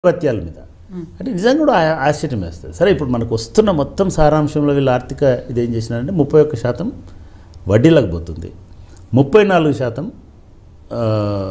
పత్యాల మీద అంటే నిజంగా కూడా ఆ- ఆశ్చర్యం వేస్తుంది సరే ఇప్పుడు మనకు వస్తున్న మొత్తం సారాంశంలో వీళ్ళు ఆర్థిక ఇదేం చేసినారంటే ముప్పై ఒక్క శాతం వడ్డీలకు పోతుంది ముప్పై నాలుగు శాతం ఆ,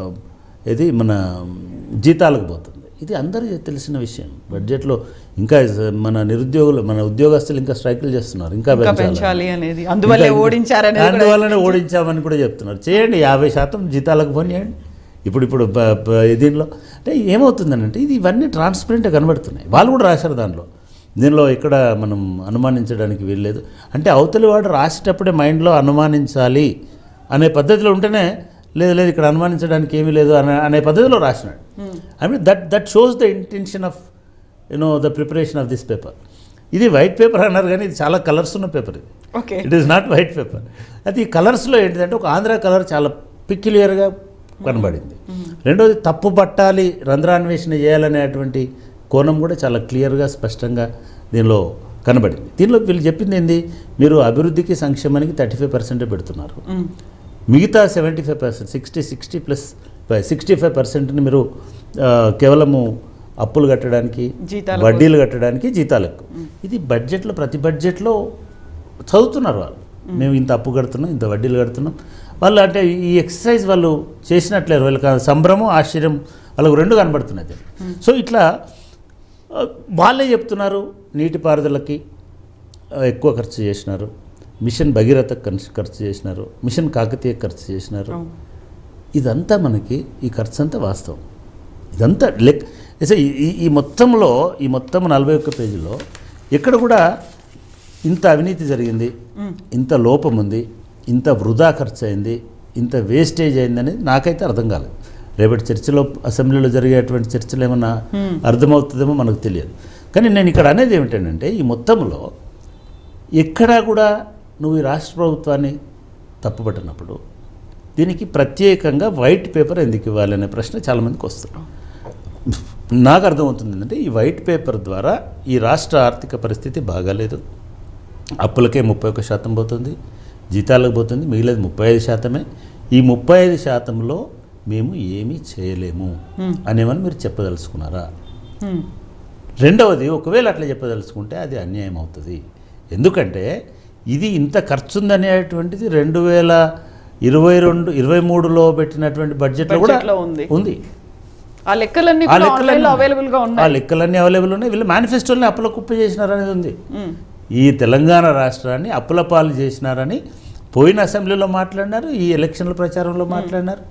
ఇది మన జీతాలకు పోతుంది ఇది అందరికీ తెలిసిన విషయం బడ్జెట్లో ఇంకా మన నిరుద్యోగులు మన ఉద్యోగస్తులు ఇంకా స్ట్రైకులు చేస్తున్నారు ఇంకా ఇంకా పెంచాలి. పెంచాలి అనేది అందువల్లే ఇంకా- ఓడించారనేది కూడా అందువల్లనే ఓడించామని కూడా చెప్తున్నారు చేయండి యాభై శాతం జీతాలకు పోనీ చేయండి ఇప్పుడు ఇప్పుడు బ- బ- దీనిలో అంటే ఏమవుతుందనంటే ఇది ఇవన్నీ ట్రాన్స్పరెంట్గా కనబడుతున్నాయి వాళ్ళు కూడా రాశారు దానిలో దీనిలో ఇక్కడ మనం అనుమానించడానికి వీల్లేదు అంటే అవతలి వాడు రాసేటప్పుడే మైండ్లో అనుమానించాలి అనే పద్ధతిలో ఉంటేనే లేదు లేదు ఇక్కడ అనుమానించడానికి ఏమీ లేదు అనే అనే పద్ధతిలో రాసినాడు I mean that that shows the intention of you know the preparation of this paper ఇది వైట్ పేపర్ అన్నారు కానీ ఇది చాలా కలర్స్ ఉన్న పేపర్ ఇది okay it is not white paper అది ఈ కలర్స్లో ఏంటిదంటే ఒక ఆంధ్ర కలర్ చాలా పిక్యులియర్గా కనబడింది రెండోది తప్పు పట్టాలి రంధ్రాన్వేషణ చేయాలనేటువంటి కోణం కూడా చాలా క్లియర్గా స్పష్టంగా దీనిలో కనబడింది దీనిలో వీళ్ళు చెప్పింది ఏంది మీరు అభివృద్ధికి సంక్షేమానికి థర్టీ ఫైవ్ పర్సెంటే పెడుతున్నారు మిగతా seventy five percent sixty sixty plus sixty five పర్సెంట్ని మీరు ఆ, కేవలము అప్పులు కట్టడానికి జీతాల వడ్డీలు కట్టడానికి జీతాలకు ఇది బడ్జెట్లో ప్రతి బడ్జెట్లో చదువుతున్నారు వాళ్ళు మేము ఇంత అప్పు కడుతున్నాం ఇంత వడ్డీలు కడుతున్నాం వాళ్ళు అంటే ఈ ఎక్సర్సైజ్ వాళ్ళు చేసినట్లేరు వాళ్ళకి ఆ సంభ్రమం ఆశ్చర్యం వాళ్ళకు రెండు కనబడుతున్నాయి సో ఇట్లా ఆ, వాళ్ళే చెప్తున్నారు నీటిపారుదలకి ఆ, ఎక్కువ ఖర్చు చేసినారు మిషన్ భగీరథ ఖర్చు ఖర్చు చేసినారు మిషన్ కాకతీయ ఖర్చు చేసినారు అవును. ఇదంతా మనకి ఈ ఖర్చు అంతా వాస్తవం ఇదంతా లెక్ అసలు ఈ- ఈ ఈ మొత్తంలో ఈ మొత్తం నలభై ఒక్క పేజీలో ఎక్కడ కూడా ఇంత అవినీతి జరిగింది ఇంత లోపం ఉంది ఇంత వృధా ఖర్చు అయింది ఇంత వేస్టేజ్ అయిందని నాకైతే అర్థం కాలేదు రేపటి చర్చలో అసెంబ్లీలో జరిగేటువంటి చర్చలు ఏమన్నా అర్థమవుతుందేమో మనకు తెలియదు కానీ నేను ఇక్కడ అనేది ఏమిటంటే ఈ మొత్తంలో ఎక్కడా కూడా నువ్వు ఈ రాష్ట్ర ప్రభుత్వాన్ని తప్పుపట్టినప్పుడు దీనికి ప్రత్యేకంగా వైట్ పేపర్ ఎందుకు ఇవ్వాలి అనే ప్రశ్న చాలామందికి వస్తుంది నాకు అర్థమవుతుంది ఏంటంటే ఈ వైట్ పేపర్ ద్వారా ఈ రాష్ట్ర ఆర్థిక పరిస్థితి బాగాలేదు అప్పులకే ముప్పై ఒక్క శాతం పోతుంది జీతాలకు పోతుంది మిగిలేదు ముప్పై ఐదు శాతమే ఈ ముప్పై ఐదు శాతంలో మేము ఏమీ చేయలేము అనేమని మీరు చెప్పదలుచుకున్నారా హ్మ్. రెండవది ఒకవేళ అట్లా చెప్పదలుచుకుంటే అది అన్యాయం అవుతుంది ఎందుకంటే ఇది ఇంత ఖర్చు ఉందనేటువంటిది రెండు వేల ఇరవై రెండు ఇరవై మూడులో పెట్టినటువంటి బడ్జెట్లో కూడా బడ్జెట్లో ఉంది. ఉంది ఆ లెక్కలన్నీ ఆ కూడా లెక్కలన్నీ ఆన్లైన్లో ఉన్నాయి. అవైలబుల్ గా ఆ ఉన్నాయి లెక్కలన్నీ అవైలబుల్ ఉన్నాయి వీళ్ళు మేనిఫెస్టోని అప్పుల కుప్ప చేసినారనేది ఉంది హ్మ్. ఈ తెలంగాణ రాష్ట్రాన్ని అప్పుల పాలు చేసినారని పోయిన అసెంబ్లీలో మాట్లాడినారు ఈ ఎలక్షన్ల ప్రచారంలో మాట్లాడినారు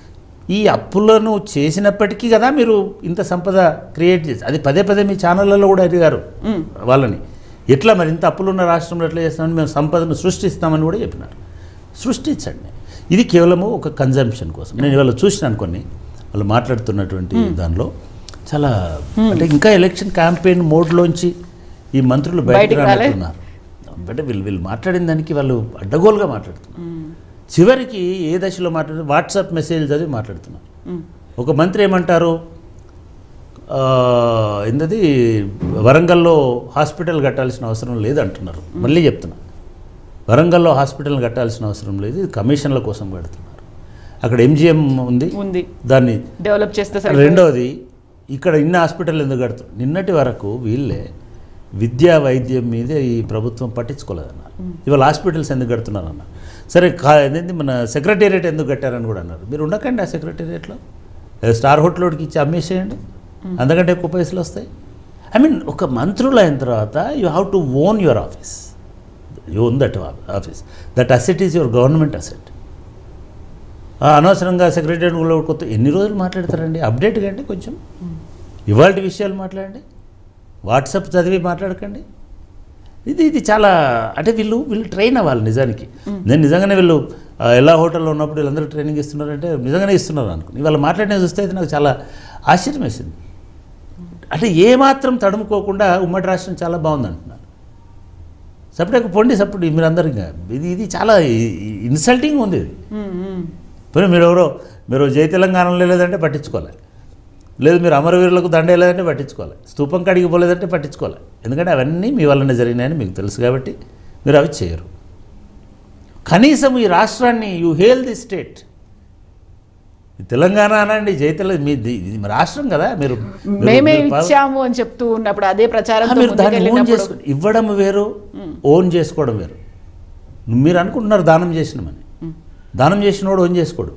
ఈ అప్పులను చేసినప్పటికీ కదా మీరు ఇంత సంపద క్రియేట్ చేసి అది పదే పదే మీ ఛానళ్ళలో కూడా అడిగారు మ్మ్. వాళ్ళని ఎట్లా మరి ఇంత అప్పులున్న రాష్ట్రంలో ఎట్లా చేస్తామని మేము సంపదను సృష్టిస్తామని కూడా చెప్పినారు సృష్టించండి ఇది కేవలము ఒక కన్జంప్షన్ కోసం నేను ఇవాళ చూసినాను కొన్ని వాళ్ళు మాట్లాడుతున్నటువంటి దానిలో చాలా అంటే ఇంకా ఎలక్షన్ క్యాంపెయిన్ మోడ్లోంచి ఈ మంత్రులు బయటకు బయటికి రాలే? రానట్టున్నారు అంటే వీళ్ళు వీళ్ళు మాట్లాడిన దానికి వాళ్ళు అడ్డగోలుగా మాట్లాడుతున్నారు చివరికి ఏ దశలో మాట్లాడు వాట్సాప్ మెసేజ్ చదివి మాట్లాడుతున్నారు హ్మ్. ఒక మంత్రి ఏమంటారు ఆ, ఏందది వరంగల్లో హాస్పిటల్ కట్టాల్సిన అవసరం లేదు అంటున్నారు మళ్ళీ చెప్తున్నా వరంగల్లో హాస్పిటల్ కట్టాల్సిన అవసరం లేదు ఇది కమిషన్ల కోసం కడుతున్నారు అక్కడ ఎంజిఎం ఉంది ఉంది దాన్ని డెవలప్ చేస్తే సరే రెండవది ఇక్కడ ఇన్ని హాస్పిటల్ ఎందుకు కడుతున్నారు నిన్నటి వరకు వీళ్ళే విద్యా వైద్యం మీద ఈ ప్రభుత్వం పట్టించుకోలేదన్నారు ఇవాళ హాస్పిటల్స్ ఎందుకు కడుతున్నారు అన్నారు సరే కా ఏంది మన సెక్రటేరియట్ ఎందుకు కట్టారని కూడా అన్నారు మీరు ఉండకండి ఆ సెక్రటేరియట్లో స్టార్ హోటల్కి ఇచ్చి అమ్మేసేయండి అంతకంటే ఎక్కువ పైసలు వస్తాయి ఐ మీన్ ఒక మంత్రులు అయిన తర్వాత you have to own your office you own that office that asset is your government asset అనవసరంగా సెక్రటరీ కూడా కొత్త ఎన్ని రోజులు మాట్లాడతారండి అప్డేట్ కండి కొంచెం ఇవాళ విషయాలు మాట్లాడండి వాట్సాప్ చదివి మాట్లాడకండి ఇది ఇది చాలా అంటే వీళ్ళు వీళ్ళు ట్రైన్ అవ్వాలి నిజానికి నేను నిజంగానే వీళ్ళు ఆ, ఎలా హోటల్లో ఉన్నప్పుడు వీళ్ళందరూ ట్రైనింగ్ ఇస్తున్నారంటే నిజంగానే ఇస్తున్నారు అనుకుని ఇవాళ మాట్లాడిన చూస్తే అయితే నాకు చాలా ఆశ్చర్యం వేసింది అంటే ఏమాత్రం తడుముకోకుండా ఉమ్మడి రాష్ట్రం చాలా బాగుంది అంటున్నారు సపరేట్గా పొండి సప్పుడు మీరందరూ ఇంకా ఇది ఇది చాలా ఇన్సల్టింగ్ ఉంది ఇది హ్మ్, హ్మ్. పోనీ మీరు ఎవరో మీరు జై తెలంగాణలో లేదంటే పట్టించుకోవాలి లేదు మీరు అమరవీరులకు దండ లేదంటే పట్టించుకోవాలి స్తూపం కడిగి పోలేదంటే పట్టించుకోవాలి ఎందుకంటే అవన్నీ మీ వల్లనే జరిగినాయని మీకు తెలుసు కాబట్టి మీరు అవి చేయరు కనీసం ఈ రాష్ట్రాన్ని you hail the state Telangana అనండి జైతల మీ ది- ఇది మీ రాష్ట్రం కదా మీరు మీరు- మేమే మీరు పా- ఇచ్చాము అని చెప్తూ ఉన్నప్పుడు అదే ఆ, ప్రచారంతో మీరు దాన్ని ఓన్ ముందుకెళ్ళినప్పుడు చేసుకో ఇవ్వడం వేరు ఓన్ చేసుకోవడం వేరు మీరు అనుకుంటున్నారు దానం చేసినామని దానం చేసినోడు ఓన్ చేసుకోడు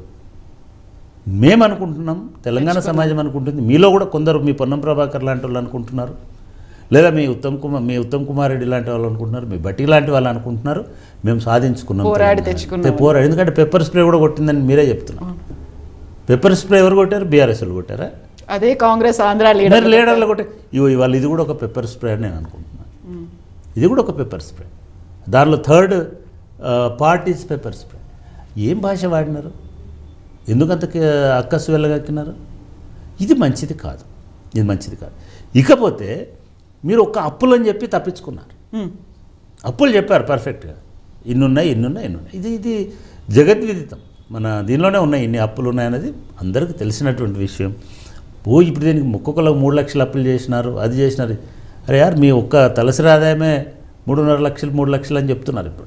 మేము అనుకుంటున్నాం తెలంగాణ సమాజం అనుకుంటుంది మీలో కూడా కొందరు మీ పొన్నం ప్రభాకర్ లాంటి వాళ్ళు అనుకుంటున్నారు లేదా మీ ఉత్తమ్ కుమార్ మీ ఉత్తమ్ కుమార్ రెడ్డి లాంటి వాళ్ళు అనుకుంటున్నారు మీ బట్టి లాంటి వాళ్ళు అనుకుంటున్నారు మేము సాధించుకున్నాం పోరాడి తెలంగాణ. తెచ్చుకున్నాం. పోరాడి ఎందుకంటే పెప్పర్ స్ప్రే కూడా కొట్టిందని మీరే చెప్తున్నారు పెప్పర్ స్ప్రే ఎవరు కొట్టారు బీఆర్ఎస్ వాళ్ళు కొట్టారా అదే కాంగ్రెస్ ఆంధ్ర మరి లీడర్ లీడర్లు కొట్టే ఇవో ఇవాళ ఇది కూడా ఒక పెప్పర్ స్ప్రే అని నేను అనుకుంటున్నాను ఇది కూడా ఒక పెప్పర్ స్ప్రే దానిలో third part is pepper spray ఏం భాష వాడినారు ఎందుకంత క- అక్కసు వెళ్ళగక్కినారు ఇది మంచిది కాదు ఇది మంచిది కాదు ఇకపోతే మీరు ఒక అప్పులు అని చెప్పి తప్పించుకున్నారు అప్పులు చెప్పారు పర్ఫెక్ట్గా ఇన్నున్నాయి ఇన్నున్నాయి ఇన్నున్నాయి ఇది ఇది జగద్విదితం మన దీనిలోనే ఉన్నాయి ఇన్ని అప్పులు ఉన్నాయనేది అందరికీ తెలిసినటువంటి విషయం ఓ ఇప్పుడు దీనికి ఒక్కొక్కరు మూడు లక్షలు అప్పులు చేసినారు అది చేసినారు అరే యార్ మీ ఒక్క తలసరి ఆదాయమే మూడున్నర లక్షలు మూడు లక్షలు అని చెప్తున్నారు ఇప్పుడు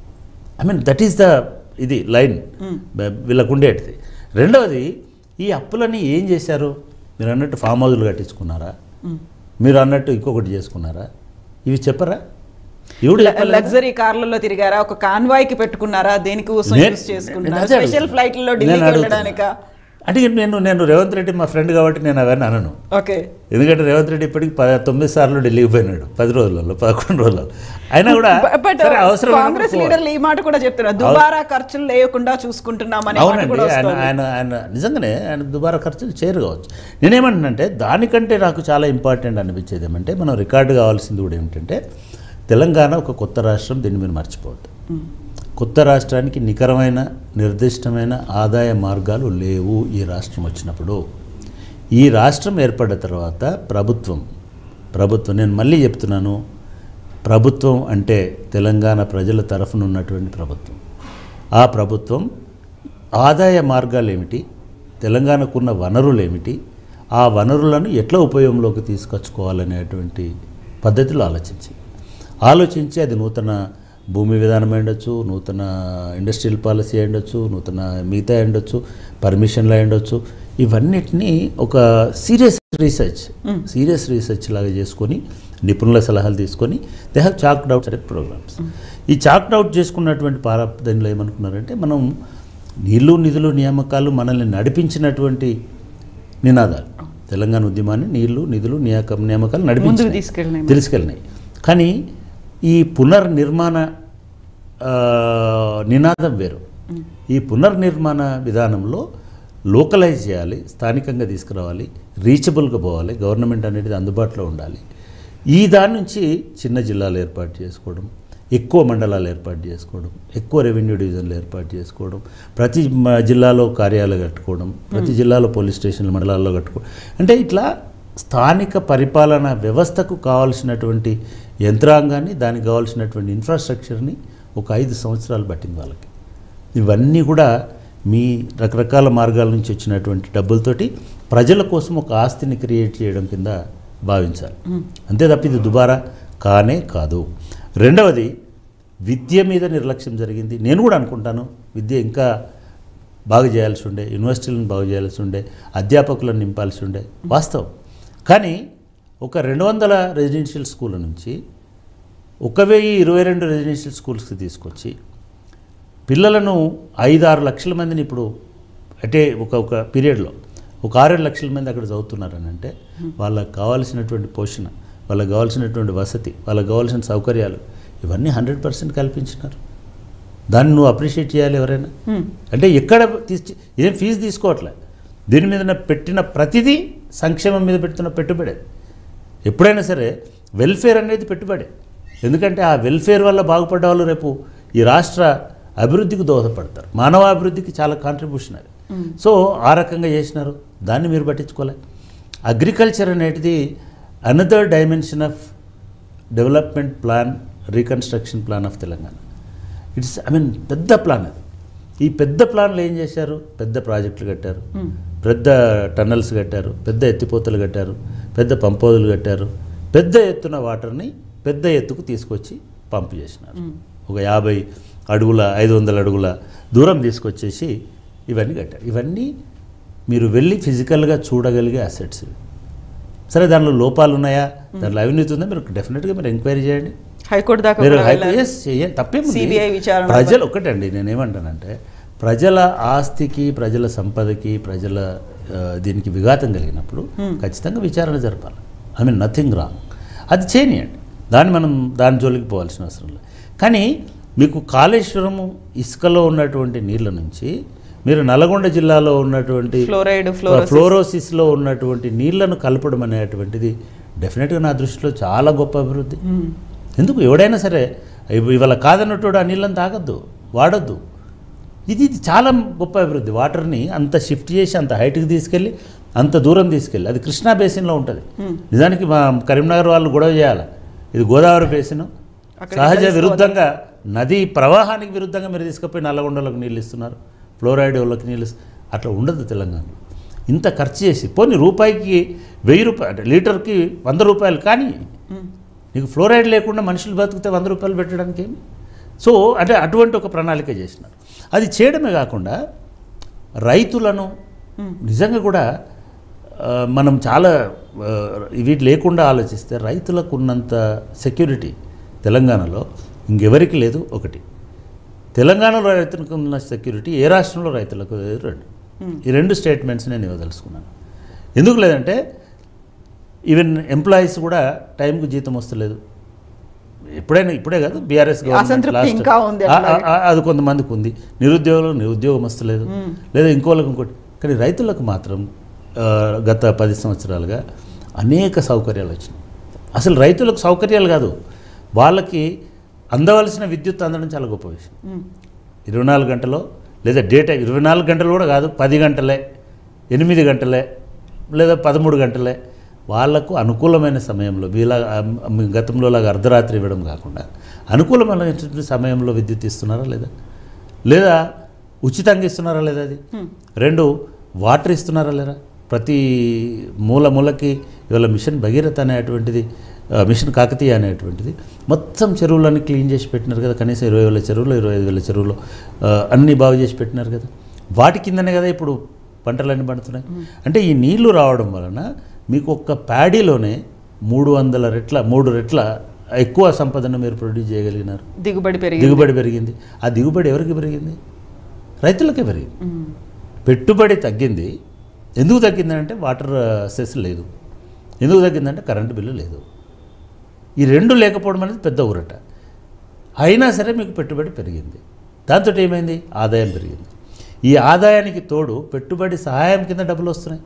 I mean that is the ఇది లైన్ వీళ్ళకు ఉండేటిది రెండవది ఈ అప్పులని ఏం చేశారు మీరు అన్నట్టు ఫామ్ హౌజులు కట్టించుకున్నారా మీరు అన్నట్టు ఇంకొకటి చేసుకున్నారా ఇవి చెప్పరా ఎవడు చెప్పలేదా? లగ్జరీ కార్లలో తిరిగారా ఒక కాన్వాయ్ కి పెట్టుకున్నారా దేనికి కోసం నేను- యూస్ నేను చేసుకున్నారా అదే స్పెషల్ అడుగుతున్నా. ఫ్లైట్లలో నేను ఢిల్లీకి అడుగుతున్నా. వెళ్ళడానిక అంటే నేను నేను రేవంత్ రెడ్డి మా ఫ్రెండ్ కాబట్టి నేను అవన్నీ అనను ఓకే ఎందుకంటే రేవంత్ రెడ్డి ఇప్పటికి ప తొమ్మిది సార్లు ఢిల్లీకి పోయినాడు పది రోజులలో పదకొండు రోజులలో అయినా కూడా బట్ సరే, అవసరం కాంగ్రెస్ ఉన్నప్పుడు లీడర్లు ఈ మాట కూడా చెప్తున్నారు దుబారా ఖర్చులు లేకుండా చూసుకుంటున్నాం అనే మాట అవునండి కూడా ఆయన వస్తుంది ఆయన ఆయన నిజంగానే ఆయన దుబారా ఖర్చులు చేయరు కావచ్చు నేనేమంటున్నానంటే దానికంటే నాకు చాలా ఇంపార్టెంట్ అనిపించేది ఏమంటే మనం రికార్డు కావాల్సింది కూడా ఏమిటంటే తెలంగాణ ఒక కొత్త రాష్ట్రం దీన్ని మీరు మర్చిపోవద్దు కొత్త రాష్ట్రానికి నికరమైన నిర్దిష్టమైన ఆదాయ మార్గాలు లేవు ఈ రాష్ట్రం వచ్చినప్పుడు ఈ రాష్ట్రం ఏర్పడ్డ తర్వాత ప్రభుత్వం ప్రభుత్వం నేను మళ్ళీ చెప్తున్నాను ప్రభుత్వం అంటే తెలంగాణ ప్రజల తరఫున ఉన్నటువంటి ప్రభుత్వం ఆ ప్రభుత్వం ఆదాయ మార్గాలు ఏమిటి తెలంగాణకున్న వనరులు ఏమిటి ఆ వనరులను ఎట్లా ఉపయోగంలోకి తీసుకొచ్చుకోవాలనేటువంటి పద్ధతిలో ఆలోచించి ఆలోచించి అది నూతన భూమి విధానం అయి ఉండొచ్చు నూతన ఇండస్ట్రియల్ పాలసీ అయి ఉండొచ్చు నూతన మిగతా అయి ఉండొచ్చు పర్మిషన్లు అయి ఉండొచ్చు ఇవన్నిటినీ ఒక సీరియస్ రీసెర్చ్ సీరియస్ రీసెర్చ్ లాగా చేసుకొని నిపుణుల సలహాలు తీసుకొని they have chalked out select programmes ఈ చాక్డ్ అవుట్ చేసుకున్నటువంటి పారపదంలో ఏమనుకున్నారంటే మనం నీళ్లు నిధులు నియామకాలు మనల్ని నడిపించినటువంటి నినాదాలు తెలంగాణ ఉద్యమాన్ని నీళ్లు నిధులు నియాక నియామకాలు ముందుకు నడిపించి తీసుకెళ్ళినాయి తీసుకెళ్ళినాయి కానీ ఈ పునర్నిర్మాణ ఆ, నినాదం వేరు ఈ పునర్నిర్మాణ విధానంలో లోకలైజ్ చేయాలి స్థానికంగా తీసుకురావాలి రీచబుల్గా పోవాలి గవర్నమెంట్ అనేది అందుబాటులో ఉండాలి ఈ దాని నుంచి చిన్న జిల్లాలు ఏర్పాటు చేసుకోవడం ఎక్కువ మండలాలు ఏర్పాటు చేసుకోవడం ఎక్కువ రెవెన్యూ డివిజన్లు ఏర్పాటు చేసుకోవడం ప్రతి మ- జిల్లాలో కార్యాలయాలు కట్టుకోవడం ప్రతి జిల్లాలో పోలీస్ స్టేషన్లు మండలాల్లో కట్టుకోవడం అంటే ఇట్లా స్థానిక పరిపాలన వ్యవస్థకు కావాల్సినటువంటి యంత్రాంగాన్ని దానికి కావాల్సినటువంటి ఇన్ఫ్రాస్ట్రక్చర్ని ఒక ఐదు సంవత్సరాలు పట్టింది వాళ్ళకి ఇవన్నీ కూడా మీ రకరకాల మార్గాల నుంచి వచ్చినటువంటి డబ్బులతోటి ప్రజల కోసం ఒక ఆస్తిని క్రియేట్ చేయడం కింద భావించాలి అంతే తప్ప ఇది దుబారా కానే కాదు రెండవది విద్య మీద నిర్లక్ష్యం జరిగింది నేను కూడా అనుకుంటాను విద్య ఇంకా బాగా చేయాల్సి ఉండే యూనివర్సిటీలను బాగు చేయాల్సి ఉండే అధ్యాపకులను నింపాల్సి ఉండే వాస్తవం కానీ ఒక రెండు వందల రెసిడెన్షియల్ స్కూల్ నుంచి ఒక వెయ్యి ఇరవై రెండు రెసిడెన్షియల్ స్కూల్స్కి తీసుకొచ్చి పిల్లలను ఐదు ఆరు లక్షల మందిని ఇప్పుడు అంటే ఒక ఒక పీరియడ్లో ఒక ఆరేడు లక్షల మంది అక్కడ చదువుతున్నారని అంటే వాళ్ళకి కావాల్సినటువంటి పోషణ వాళ్ళకి కావాల్సినటువంటి వసతి వాళ్ళకి కావాల్సిన సౌకర్యాలు ఇవన్నీ హండ్రెడ్ పర్సెంట్ కల్పించినారు దాన్ని నువ్వు అప్రిషియేట్ చేయాలి ఎవరైనా అంటే ఎక్కడ తీసి ఏం ఫీజు తీసుకోవట్లే దీని మీద పెట్టిన ప్రతిదీ సంక్షేమం మీద పెడుతున్న పెట్టుబడి అది. ఎప్పుడైనా సరే వెల్ఫేర్ అనేది పెట్టుబడి ఎందుకంటే ఆ వెల్ఫేర్ వల్ల బాగుపడ్డ వాళ్ళు రేపు ఈ రాష్ట్ర అభివృద్ధికి దోహదపడతారు మానవ అభివృద్ధికి చాలా కాంట్రిబ్యూషన్ అది సో ఆ రకంగా చేసినారు దాన్ని మీరు పట్టించుకోలే అగ్రికల్చర్ అనేటిది another dimension of development plan reconstruction plan of Telangana it's I mean పెద్ద ప్లాన్ అది ఈ పెద్ద ప్లాన్లు ఏం చేశారు పెద్ద ప్రాజెక్టులు కట్టారు పెద్ద టన్నల్స్ కట్టారు పెద్ద ఎత్తిపోతలు కట్టారు పెద్ద పంపోదులు కట్టారు పెద్ద ఎత్తున వాటర్ని పెద్ద ఎత్తుకు తీసుకొచ్చి పంపు చేసినారు ఒక యాభై అడుగుల ఐదు వందల అడుగుల దూరం తీసుకొచ్చేసి ఇవన్నీ కట్టారు ఇవన్నీ మీరు వెళ్ళి ఫిజికల్గా చూడగలిగే అసెట్స్ ఇవి సరే దానిలో లోపాలు ఉన్నాయా దాంట్లో అవినీతి ఉందా మీరు డెఫినెట్గా మీరు ఎంక్వైరీ చేయండి హైకోర్టు దాకా మీరు కూడా హై- వెళ్ళారు. yes, చేయండి. తప్పేముంది CBI విచారణ ప్రజలు ఒకటండి నేనేమంటానంటే ప్రజల ఆస్తికి ప్రజల సంపదకి ప్రజల ఆ, దీనికి విఘాతం కలిగినప్పుడు ఖచ్చితంగా విచారణ జరపాలి ఐ మీన్ నథింగ్ రాంగ్ అది చేయనియండి దాన్ని మనం దాని జోలికి పోవాల్సిన అవసరం లేదు కానీ మీకు కాళేశ్వరము ఇసుకలో ఉన్నటువంటి నీళ్ళ నుంచి మీరు నల్గొండ జిల్లాలో ఉన్నటువంటి ఫ్లోరైడ్ ఫ్లోరోసిస్ ఫ్లోరోసిస్లో ఉన్నటువంటి నీళ్లను కలపడం అనేటువంటిది డెఫినెట్గా నా దృష్టిలో చాలా గొప్ప అభివృద్ధి ఎందుకు ఎవడైనా సరే ఇవ- ఇవాళ కాదన్నట్టు ఆ నీళ్ళని తాగొద్దు వాడొద్దు ఇది ఇది చాలా గొప్ప అభివృద్ధి వాటర్ని అంత షిఫ్ట్ చేసి అంత హైట్కి తీసుకెళ్ళి అంత దూరం తీసుకెళ్ళి అది కృష్ణా బేసిన్లో ఉంటుంది నిజానికి మా కరీంనగర్ వాళ్ళు గొడవ చేయాలి ఇది గోదావరి బేసిన్ అక్కడికి సహజ కలిసిపోదు. విరుద్ధంగా నది ప్రవాహానికి విరుద్ధంగా మీరు తీసుకుపోయి నల్లగొండలకు నీళ్ళు ఇస్తున్నారు ఫ్లోరైడ్ వాళ్ళకి నీళ్ళు ఇస్- అట్లా ఉండదు తెలంగాణలో ఇంత ఖర్చు చేసి పోనీ రూపాయికి వెయ్యి రూపాయలు అంటే లీటర్కి వంద రూపాయలు కానీ నీకు ఫ్లోరైడ్ లేకుండా మనుషులు బతికితే వంద రూపాయలు పెట్టడానికి ఏమి సో అంటే అటువంటి ఒక ప్రణాళిక చేసినారు అది చేయడమే కాకుండా రైతులను నిజంగా కూడా ఆ, మనం చాలా ఆ, వీటి లేకుండా ఆలోచిస్తే రైతులకు ఉన్నంత సెక్యూరిటీ తెలంగాణలో ఇంకెవరికి లేదు ఒకటి తెలంగాణలో రైతులకు ఉన్న సెక్యూరిటీ ఏ రాష్ట్రంలో రైతులకు లేదు రెండు ఈ రెండు స్టేట్మెంట్స్ నేను ఇవ్వదలుచుకున్నాను ఎందుకు లేదంటే ఈవెన్ ఎంప్లాయీస్ కూడా టైంకు జీతం వస్తలేదు ఎప్పుడైనా ఇప్పుడే కాదు బీఆర్ఎస్ అసంతృప్తి ఇంకా ఉంది అట్లాగే. అది కొంతమందికి ఉంది నిరుద్యోగులు నిరుద్యోగం వస్తలేదు లేదా ఇంకోళ్ళకి ఇంకోటి కానీ రైతులకు మాత్రం ఆ, గత పది సంవత్సరాలుగా అనేక సౌకర్యాలు వచ్చినాయి అసలు రైతులకు సౌకర్యాలు కాదు వాళ్ళకి అందవలసిన విద్యుత్ అందడం చాలా గొప్ప విషయం ఇరవై నాలుగు గంటలో లేదా డే టైం ఇరవై నాలుగు గంటలు కూడా కాదు పది గంటలే ఎనిమిది గంటలే లేదా పదమూడు గంటలే వాళ్లకు అనుకూలమైన సమయంలో వీళ్ళ గతంలో లాగా అర్ధరాత్రి ఇవ్వడం కాకుండా అనుకూలమైనటువంటి సమయంలో విద్యుత్ ఇస్తున్నారా లేదా లేదా ఉచితంగా ఇస్తున్నారా లేదా అది రెండు వాటర్ ఇస్తున్నారా లేదా ప్రతి మూల మూలకి ఇవాళ మిషన్ భగీరథ అనేటువంటిది ఆ, మిషన్ కాకతీయ అనేటువంటిది మొత్తం చెరువులన్నీ క్లీన్ చేసి పెట్టినారు కదా కనీసం ఇరవై వేల చెరువులు ఇరవై ఐదు వేల చెరువులు ఆ, అన్నీ బాగు చేసి పెట్టినారు కదా వాటి కిందనే కదా ఇప్పుడు పంటలన్నీ పండుతున్నాయి అంటే ఈ నీళ్లు రావడం వలన మీకు ఒక్క ప్యాడీలోనే మూడు వందల రెట్ల మూడు రెట్ల ఎక్కువ సంపదను మీరు ప్రొడ్యూస్ చేయగలిగినారు దిగుబడి పెరిగింది దిగుబడి పెరిగింది ఆ దిగుబడి ఎవరికి పెరిగింది రైతులకే పెరిగింది ఉమ్. పెట్టుబడి తగ్గింది ఎందుకు తగ్గిందంటే వాటర్ సెస్ లేదు ఎందుకు తగ్గిందంటే కరెంటు బిల్లు లేదు ఈ రెండు లేకపోవడం అనేది పెద్ద ఊరట అయినా సరే మీకు పెట్టుబడి పెరిగింది దాంతో ఏమైంది ఆదాయం పెరిగింది ఈ ఆదాయానికి తోడు పెట్టుబడి సహాయం కింద డబ్బులు వస్తున్నాయి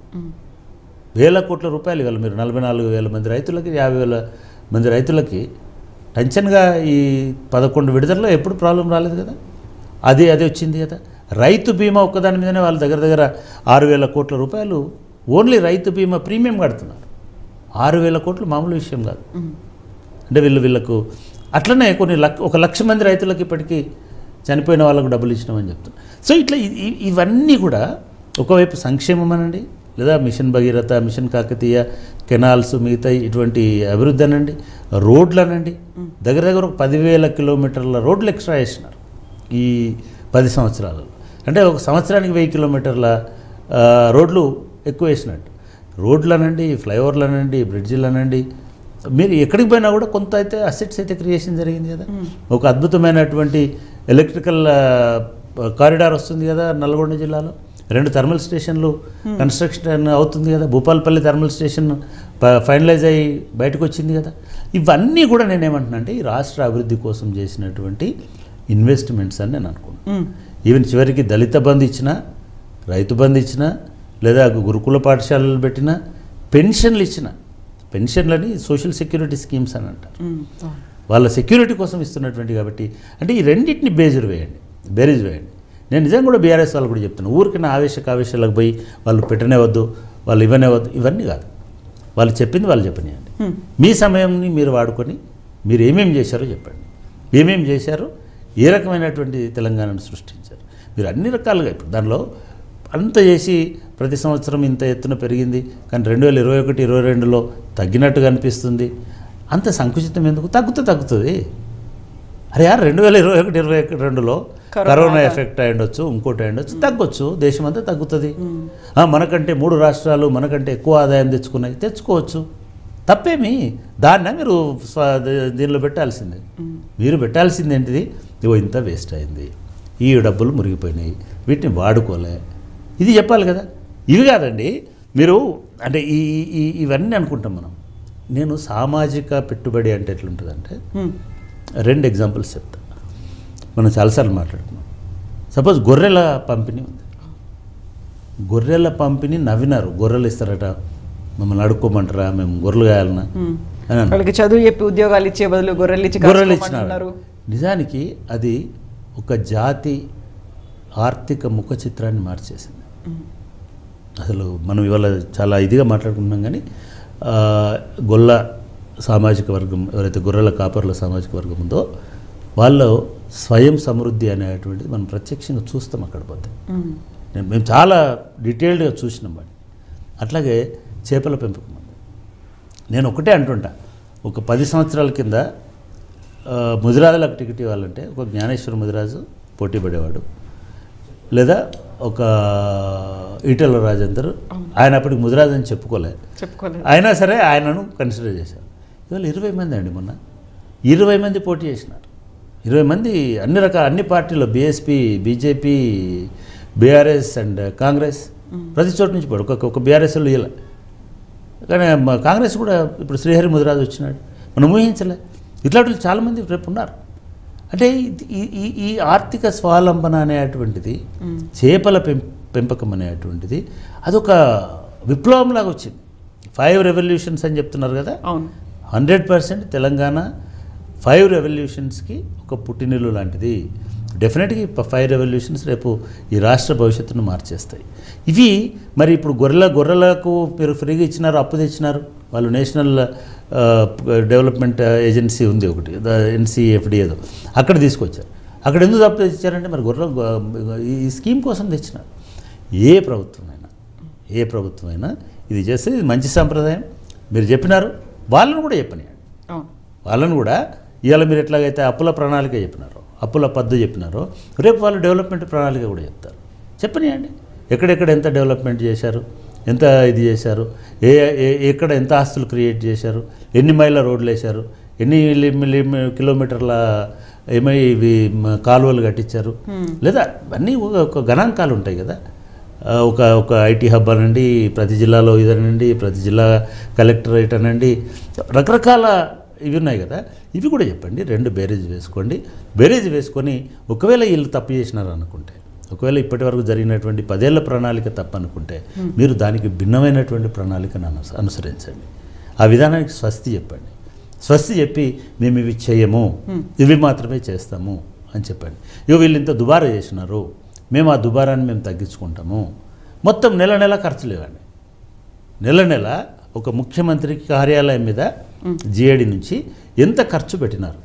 వేల కోట్ల రూపాయలు ఇవాళ మీరు నలభై నాలుగు వేల మంది రైతులకి యాభై వేల మంది రైతులకి టెన్షన్గా ఈ పదకొండు విడుదలలో ఎప్పుడు ప్రాబ్లం రాలేదు కదా అది అది వచ్చింది కదా రైతు బీమా ఒక్కదాని మీదనే వాళ్ళ దగ్గర దగ్గర ఆరు వేల కోట్ల రూపాయలు ఓన్లీ రైతు బీమా ప్రీమియం కడుతున్నారు ఆరు వేల కోట్లు మామూలు విషయం కాదు అంటే వీళ్ళు వీళ్ళకు అట్లనే కొన్ని లక్ష ఒక లక్ష మంది రైతులకు ఇప్పటికీ చనిపోయిన వాళ్ళకు డబ్బులు ఇచ్చినామని చెప్తున్నారు సో ఇట్లా ఇ- ఇ- ఇవన్నీ కూడా ఒకవైపు సంక్షేమం అనండి లేదా mission Bhagiratha mission Kakatiya canals మిగతా ఇటువంటి అభివృద్ధి అనండి రోడ్లు అనండి దగ్గర దగ్గర ఒక పదివేల కిలోమీటర్ల రోడ్లు ఎక్స్ట్రా వేసినారు ఈ పది సంవత్సరాలలో అంటే ఒక సంవత్సరానికి వెయ్యి కిలోమీటర్ల ఆ, రోడ్లు ఎక్కువ వేసినట్టు రోడ్లు అనండి ఫ్లైఓవర్లు అనండి బ్రిడ్జిలు అనండి మీరు ఎక్కడికి పోయినా కూడా కొంత అయితే అసెట్స్ అయితే క్రియేషన్ జరిగింది కదా ఒక అద్భుతమైనటువంటి ఎలక్ట్రికల్ కారిడార్ వస్తుంది కదా నల్గొండ జిల్లాలో రెండు థర్మల్ స్టేషన్లు కన్స్ట్రక్షన్ అవుతుంది కదా భూపాలపల్లి థర్మల్ స్టేషన్ ప- ఫైనలైజ్ అయ్యి బయటకు వచ్చింది కదా ఇవన్నీ కూడా నేనేమంటున్నా అంటే ఈ రాష్ట్ర అభివృద్ధి కోసం చేసినటువంటి ఇన్వెస్ట్మెంట్స్ అని నేను అనుకుంటున్నాను ఉమ్. ఈవెన్ చివరికి దళిత బంధు ఇచ్చినా రైతు బంధు ఇచ్చినా లేదా గురుకుల పాఠశాలలు పెట్టినా పెన్షన్లు ఇచ్చిన పెన్షన్లని సోషల్ సెక్యూరిటీ స్కీమ్స్ అని అంటారు ఉమ్. వాళ్ళ సెక్యూరిటీ కోసం ఇస్తున్నటువంటి కాబట్టి అంటే ఈ రెండింటిని బేజర్ వేయండి బేరీజ్ వేయండి నేను నిజంగా కూడా బీఆర్ఎస్ వాళ్ళు కూడా చెప్తాను ఊరికి నా ఆవేశక ఆవేశాలకు పోయి వాళ్ళు పెట్టనే వద్దు వాళ్ళు ఇవ్వనే వద్దు ఇవన్నీ కాదు వాళ్ళు చెప్పింది వాళ్ళు చెప్పనియండి Hmm. మీ సమయంని మీరు వాడుకొని మీరు ఏమేమి చేశారో చెప్పండి ఏమేమి చేశారో ఏ రకమైనటువంటి తెలంగాణను సృష్టించారు మీరు అన్ని రకాలుగా ఇప్పుడు దానిలో అంత చేసి ప్రతి సంవత్సరం ఇంత ఎత్తున పెరిగింది కానీ రెండు వేల ఇరవై ఒకటి ఇరవై రెండులో తగ్గినట్టుగా అనిపిస్తుంది అంత సంకుచితం ఎందుకు తగ్గుతూ తగ్గుతుంది అరే యార్ రెండు వేల ఇరవై ఒకటి ఇరవై ఒకటి రెండులో కరోనా కరోనా ఎఫెక్ట్ అయ్యుండొచ్చు ఇంకోటి అయ్యుండొచ్చు తగ్గొచ్చు దేశం అంతా తగ్గుతుంది ఆ, మనకంటే మూడు రాష్ట్రాలు మనకంటే ఎక్కువ ఆదాయం తెచ్చుకున్నాయి తెచ్చుకోవచ్చు తప్పేమి దాన్న మీరు స్వ- ద- దీనిలో పెట్టాల్సిందే మీరు పెట్టాల్సింది ఏంటిది ఇగో ఇంత వేస్ట్ అయింది ఈ డబ్బులు మురిగిపోయినాయి వీటిని వాడుకోలే ఇది చెప్పాలి కదా ఇవి కాదండి మీరు అంటే ఈ ఈ- ఈ ఇవన్నీ అనుకుంటాం మనం నేను సామాజిక పెట్టుబడి అంటే ఎట్లుంటుందంటే ఉమ్, రెండు ఎగ్జాంపుల్స్ చెప్తా మనం చాలాసార్లు మాట్లాడుకున్నాం సపోజ్ గొర్రెల పంపిణీ ఉంది గొర్రెల పంపిణీ నవ్వినారు గొర్రెలు ఇస్తారట మమ్మల్ని అడుక్కోమంటారా మేము గొర్రెలు కాయాలన్నా ఉమ్. అని అన్నారు. వాళ్ళకి చదువు చెప్పి ఉద్యోగాలు ఇచ్చే బదులు గొర్రెలు ఇచ్చి గొర్రెలు ఇచ్చినారు కాసుకోమంటున్నారు. నిజానికి అది ఒక జాతి ఆర్థిక ముఖ చిత్రాన్ని మార్చేసింది అసలు మనం ఇవాళ చాలా ఇదిగా మాట్లాడుకుంటున్నాం కానీ ఆ, గొల్ల సామాజిక వర్గం ఎవరైతే గొర్రెల కాపర్ల సామాజిక వర్గం ఉందో వాళ్ళు స్వయం సమృద్ధి అనేటువంటిది మనం ప్రత్యక్షంగా చూస్తాం అక్కడ పోతే ఉమ్, నేను మేము చాలా డీటెయిల్డ్గా చూసినాం వాడిని అట్లాగే చేపల పెంపకం ఉంది. నేను ఒకటే అంటుంటా ఒక పది సంవత్సరాల కింద ఆ, ముదిరాజులకు టికెట్ ఇవ్వాలంటే ఒక జ్ఞానేశ్వర ముదిరాజు పోటీ పడేవాడు లేదా ఒక ఈటెల రాజేందర్ ఆయన అప్పటికి ముదిరాజు అని చెప్పుకోలే చెప్పుకోలేదు అయినా సరే ఆయనను కన్సిడర్ చేశారు ఇవాళ ఇరవై మంది అండి మొన్న ఇరవై మంది పోటీ చేసినారు ఇరవై మంది అన్ని రకాల అన్ని పార్టీలు BSP BJP BRS and Congress ప్రతి చోట నుంచి పోడు ఒక ఒక బీఆర్ఎస్లో ఇలా కానీ మా కాంగ్రెస్ కూడా ఇప్పుడు శ్రీహరి ముదిరాజు వచ్చినాడు మనం ఊహించలే ఇట్లాంటి వాళ్ళు చాలామంది రేపు ఉన్నారు అంటే ఇది- ఈ ఈ ఈ ఆర్థిక స్వావలంబన అనేటువంటిది చేపల పెం పెంపకం అనేటువంటిది అదొక విప్లవంలాగా వచ్చింది ఫైవ్ రెవల్యూషన్స్ అని చెప్తున్నారు కదా అవును హండ్రెడ్ పర్సెంట్ తెలంగాణ ఫైవ్ రెవల్యూషన్స్కి ఒక పుట్టినిల్లు లాంటిది డెఫినెట్గా ఈ ఫైవ్ రెవల్యూషన్స్ రేపు ఈ రాష్ట్ర భవిష్యత్తును మార్చేస్తాయి ఇవి మరి ఇప్పుడు గొర్రెల గొర్రెలకు మీరు ఫ్రీగా ఇచ్చినారు అప్పు తెచ్చినారు వాళ్ళు నేషనల్ ఆ, డెవలప్మెంట్ ఏజెన్సీ ఉంది ఒకటి ఎన్సీఎఫ్డి ఏదో అక్కడ తీసుకొచ్చారు అక్కడ ఎందుకు తప్పు తెచ్చారంటే మరి గొర్రెల గొ- ఈ స్కీమ్ కోసం తెచ్చినారు ఏ ప్రభుత్వమైనా ఏ ప్రభుత్వమైనా ఇది చేస్తే ఇది మంచి సాంప్రదాయం మీరు చెప్పినారు వాళ్ళను కూడా చెప్పనియండి అవును వాళ్ళను కూడా ఇవాళ మీరు ఎట్లాగైతే అప్పుల ప్రణాళిక చెప్పినారో అప్పుల పద్దు చెప్పినారో రేపు వాళ్ళు డెవలప్మెంట్ ప్రణాళిక కూడా చెప్తారు చెప్పనియండి ఎక్కడెక్కడ ఎంత డెవలప్మెంట్ చేశారు ఎంత ఇది చేశారు ఏ ఏ- ఎక్కడ ఎంత ఆస్తులు క్రియేట్ చేశారు ఎన్ని మైళ్ళ రోడ్లు వేశారు ఎన్ని మిల్లి- మిల్లి- కిలోమీటర్ల ఏమై ఇవి మ- కాలువలు కట్టించారు లేదా అన్నీ ఒక ఒక గణాంకాలు ఉంటాయి కదా ఆ, ఒక ఒక ఐటీ హబ్ అనండి ప్రతి జిల్లాలో ఇదనండి ప్రతి జిల్లా కలెక్టరేట్ అనండి రకరకాల ఇవి ఉన్నాయి కదా ఇవి కూడా చెప్పండి రెండు బేరేజ్ వేసుకోండి బేరేజ్ వేసుకొని ఒకవేళ వీళ్ళు తప్పు చేసినారు అనుకుంటే ఒకవేళ ఇప్పటి వరకు జరిగినటువంటి పదేళ్ల ప్రణాళిక తప్పు అనుకుంటే మీరు దానికి భిన్నమైనటువంటి ప్రణాళికను అను- అనుసరించండి ఆ విధానానికి స్వస్తి చెప్పండి స్వస్తి చెప్పి మేము ఇవి చేయము ఇవి మాత్రమే చేస్తాము అని చెప్పండి ఇవి వీళ్ళు ఇంత దుబారా చేసినారు మేము ఆ దుబారాన్ని మేము తగ్గించుకుంటాము మొత్తం నెల నెల ఖర్చులు ఇవ్వండి నెల నెల ఒక ముఖ్యమంత్రికి కార్యాలయం మీద జిఏడి నుంచి ఎంత ఖర్చు పెట్టినారు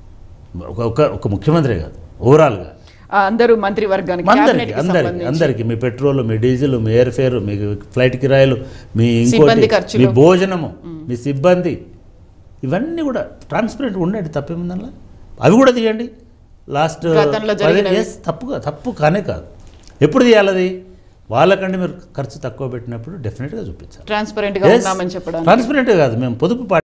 ఒక ఒక ఒక ముఖ్యమంత్రి కాదు ఓవరాల్గా ఆ, అందరూ మంత్రివర్గానికి అందరికి cabinet కి అందరికి సంబంధించి. అందరికి మీ పెట్రోల్ మీ డీజిల్ మీ ఎయిర్ ఫేర్ మీ ఫ్లైట్ కిరాయిలు మీ సిబ్బంది ఇంకోటి ఖర్చులు. మీ భోజనము మీ సిబ్బంది ఇవన్నీ కూడా ట్రాన్స్పరెంట్ ఉండండి తప్పేముందల్లా అవి కూడా తీయండి లాస్ట్ గతంలో జరిగినవి. yes, తప్పుగా తప్పు కానే కాదు ఎప్పుడు తీయాలది వాళ్ళకంటే మీరు ఖర్చు తక్కువ పెట్టినప్పుడు డెఫినెట్గా చూపించాలి ట్రాన్స్పరెంట్ గా ఉన్నామని చెప్పడానికి ట్రాన్స్పరెంట్ కాదు మేము పొదుపు